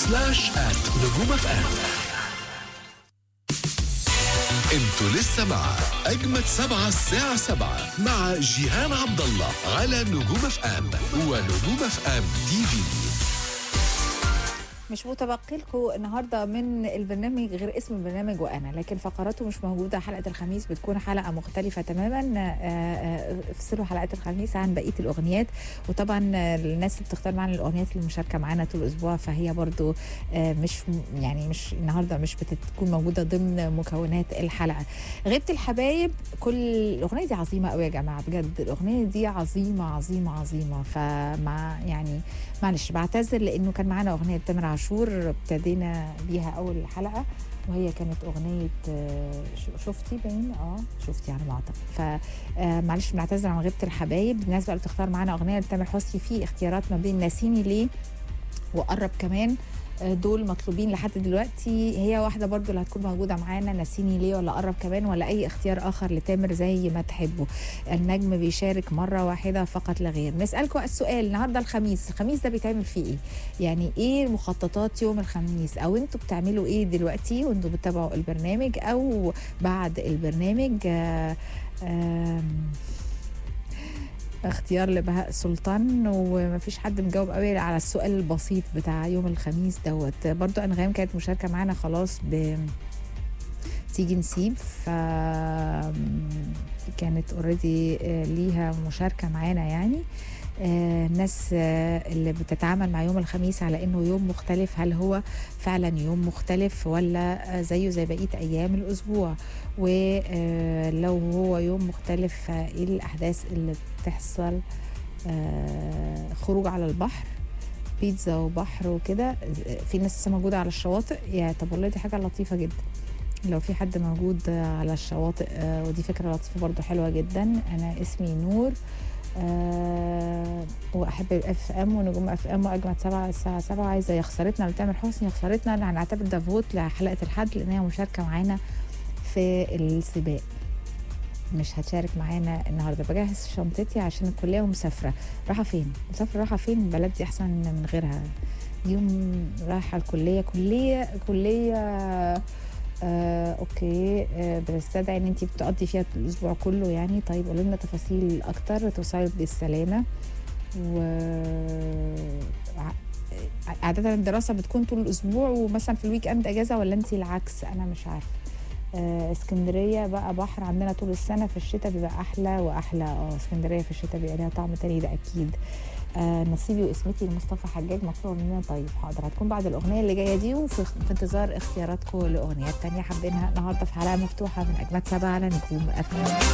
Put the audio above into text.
سلاش آت نجوم اف ام انتوا لسه مع اجمد سبعة الساعة سبعة مع جيهان عبد الله على نجوم اف ام ونجوم اف ام تي في مش متبقي لكم النهارده من البرنامج غير اسم البرنامج وانا لكن فقراته مش موجوده حلقه الخميس بتكون حلقه مختلفه تماما آه، آه، افصلوا حلقه الخميس عن بقيه الاغنيات وطبعا آه، الناس اللي بتختار معانا الاغنيات اللي مشاركه معانا طول الاسبوع فهي برضو آه، مش م- يعني مش النهارده مش بتكون موجوده ضمن مكونات الحلقه غيبه الحبايب كل الاغنيه دي عظيمه قوي يا جماعه بجد الاغنيه دي عظيمه عظيمه عظيمه فمع يعني معلش بعتذر لانه كان معانا اغنيه تامر عاشور ابتدينا بيها اول حلقه وهي كانت اغنيه آه، ش- شفتي باين اه شفتي على ما اعتقد فمعلش بنعتذر عن غيبه الحبايب الناس بقى اللي بتختار معانا اغنيه لتامر حسني في اختيارات ما بين ناسيني ليه وقرب كمان آه، دول مطلوبين لحد دلوقتي هي واحده برضو اللي هتكون موجوده معانا ناسيني ليه ولا قرب كمان ولا اي اختيار اخر لتامر زي ما تحبوا النجم بيشارك مره واحده فقط لا غير نسالكم السؤال النهارده الخميس الخميس ده بيتعمل فيه ايه يعني ايه مخططات يوم الخميس او انتوا بتعملوا ايه دلوقتي وانتوا بتتابعوا البرنامج او بعد البرنامج آه، آم، اختيار لبهاء سلطان ومفيش حد مجاوب قوي على السؤال البسيط بتاع يوم الخميس دوت برضو انغام كانت مشاركه معانا خلاص ب تيجي نسيب ف كانت اوريدي ليها مشاركه معانا يعني آه، الناس آه، اللي بتتعامل مع يوم الخميس على انه يوم مختلف هل هو فعلا يوم مختلف ولا آه، زيه زي بقيه ايام الاسبوع ولو هو يوم مختلف فايه الاحداث اللي بتحصل آه، خروج على البحر بيتزا وبحر وكده في ناس لسه موجوده على الشواطئ يا طب والله دي حاجه لطيفه جدا لو في حد موجود على الشواطئ آه، ودي فكره لطيفه برضو حلوه جدا انا اسمي نور أه واحب اف ام ونجوم اف ام واجمد سبعه الساعه 7 عايزه يا خسارتنا لتامر حسني يا خسارتنا اللي هنعتبر ده فوت لحلقه الحد لان هي مشاركه معانا في السباق مش هتشارك معانا النهارده بجهز شنطتي عشان الكليه ومسافره رايحه فين مسافره رايحه فين بلدي احسن من غيرها يوم رايحه الكليه كليه كليه آه، اوكي آه، بتستدعي ان انت بتقضي فيها الاسبوع كله يعني طيب قولوا لنا تفاصيل اكتر توصلوا بالسلامه و ع- عادة الدراسة بتكون طول الأسبوع ومثلا في الويك أند أجازة ولا أنت العكس أنا مش عارفة آه، اسكندرية بقى بحر عندنا طول السنة في الشتاء بيبقى أحلى وأحلى اه اسكندرية في الشتاء بيبقى ليها طعم تاني ده أكيد آه نصيبي واسمتي لمصطفى حجاج مطلوب مننا طيب حاضر هتكون بعد الأغنية اللي جاية دي وفي في انتظار اختياراتكم لأغنيات تانية حابينها النهاردة في حلقة مفتوحة من أجمد سبعة على نجوم أفلام